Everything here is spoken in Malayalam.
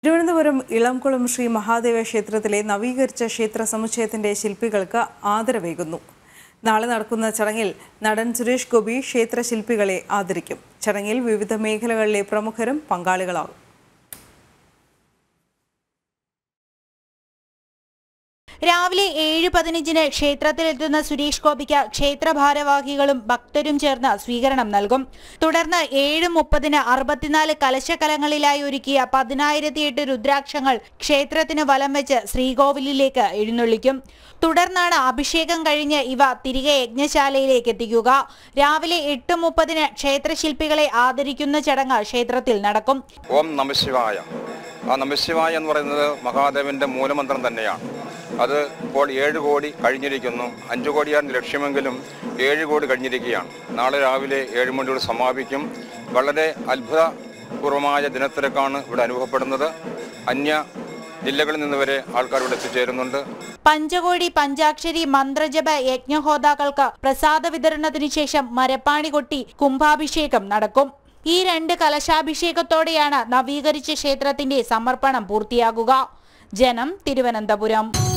തിരുവനന്തപുരം ഇളംകുളം ശ്രീ മഹാദേവ ക്ഷേത്രത്തിലെ നവീകരിച്ച ക്ഷേത്ര സമുച്ചയത്തിന്റെ ശില്പികൾക്ക് ആദരവേകുന്നു നാളെ നടക്കുന്ന ചടങ്ങിൽ നടൻ സുരേഷ് ഗോപി ക്ഷേത്ര ശില്പികളെ ആദരിക്കും ചടങ്ങിൽ വിവിധ മേഖലകളിലെ പ്രമുഖരും പങ്കാളികളാകും രാവിലെ ഏഴ് പതിനഞ്ചിന് ക്ഷേത്രത്തിലെത്തുന്ന സുരേഷ് ഗോപിക്ക് ക്ഷേത്ര ഭാരവാഹികളും ഭക്തരും ചേർന്ന് സ്വീകരണം നൽകും തുടർന്ന് ഏഴ് മുപ്പതിന് അറുപത്തിനാല് കലശകലങ്ങളിലായി ഒരുക്കിയ പതിനായിരത്തി എട്ട് രുദ്രാക്ഷങ്ങൾ ക്ഷേത്രത്തിന് വലം വെച്ച് ശ്രീകോവിലിലേക്ക് എഴുന്നള്ളിക്കും തുടർന്നാണ് അഭിഷേകം കഴിഞ്ഞ് ഇവ തിരികെ യജ്ഞശാലയിലേക്ക് എത്തിക്കുക രാവിലെ എട്ട് മുപ്പതിന് ക്ഷേത്രശില്പികളെ ആദരിക്കുന്ന ചടങ്ങ് ക്ഷേത്രത്തിൽ നടക്കും ഓം നമശിവായ ആ നമശിവായ എന്ന് പറയുന്നത് മഹാദേവന്റെ മൂലമന്ത്രം തന്നെയാണ് അത് ഇപ്പോൾ ഏഴ് കോടി കഴിഞ്ഞിരിക്കുന്നു അഞ്ച് കോടിയാണ് ലക്ഷ്യമെങ്കിലും ഏഴ് കോടി കഴിഞ്ഞിരിക്കുകയാണ് നാളെ രാവിലെ ഏഴ് മണിയോട് സമാപിക്കും വളരെ അത്ഭുതപൂർവമായ ദിനത്തിരക്കാണ് ഇവിടെ അനുഭവപ്പെടുന്നത് അന്യ ജില്ലകളിൽ നിന്ന് വരെ ആൾക്കാർ ഇവിടെ എത്തിച്ചേരുന്നുണ്ട് പഞ്ചകോടി പഞ്ചാക്ഷരി മന്ത്രജപ യജ്ഞഹോതാക്കൾക്ക് പ്രസാദ വിതരണത്തിനു ശേഷം മരപ്പാണി കൊട്ടി കുംഭാഭിഷേകം നടക്കും ഈ രണ്ട് കലശാഭിഷേകത്തോടെയാണ് നവീകരിച്ച ക്ഷേത്രത്തിന്റെ സമർപ്പണം പൂർത്തിയാകുക ജനം തിരുവനന്തപുരം